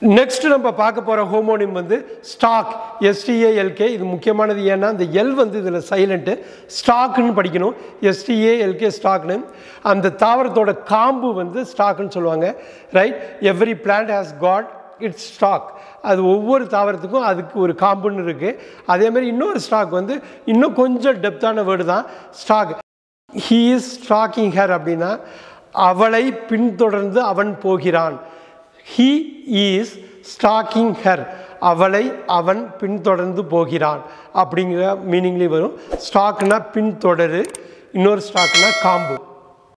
next நம்ம பார்க்க போகிற ஹோமோனிம் வந்து ஸ்டாக் எஸ்டிஏஎல்கே இது முக்கியமானது ஏன்னா இந்த எல் வந்து இதில் சைலண்ட்டு ஸ்டாக்னு படிக்கணும் எஸ்டிஏஎல்கே ஸ்டாக்னு அந்த தாவரத்தோட காம்பு வந்து ஸ்டாக்னு சொல்லுவாங்க right every plant has got its stalk அது ஒவ்வொரு தாவரத்துக்கும் அதுக்கு ஒரு காம்புன்னு இருக்குது அதேமாதிரி இன்னொரு ஸ்டாக் வந்து இன்னும் கொஞ்சம் டெப்த்தான வேர்டு தான் stalk he is stalking her அப்படின்னா அவளை பின்தொடர்ந்து அவன் போகிறான் ஹீ இஸ் ஸ்டாக்கிங் ஹர் அவளை அவன் பின்தொடர்ந்து போகிறான் அப்படிங்கிற மீனிங்லேயும் வரும் ஸ்டாக்னா பின்தொடரு இன்னொரு ஸ்டாக்னா காம்பு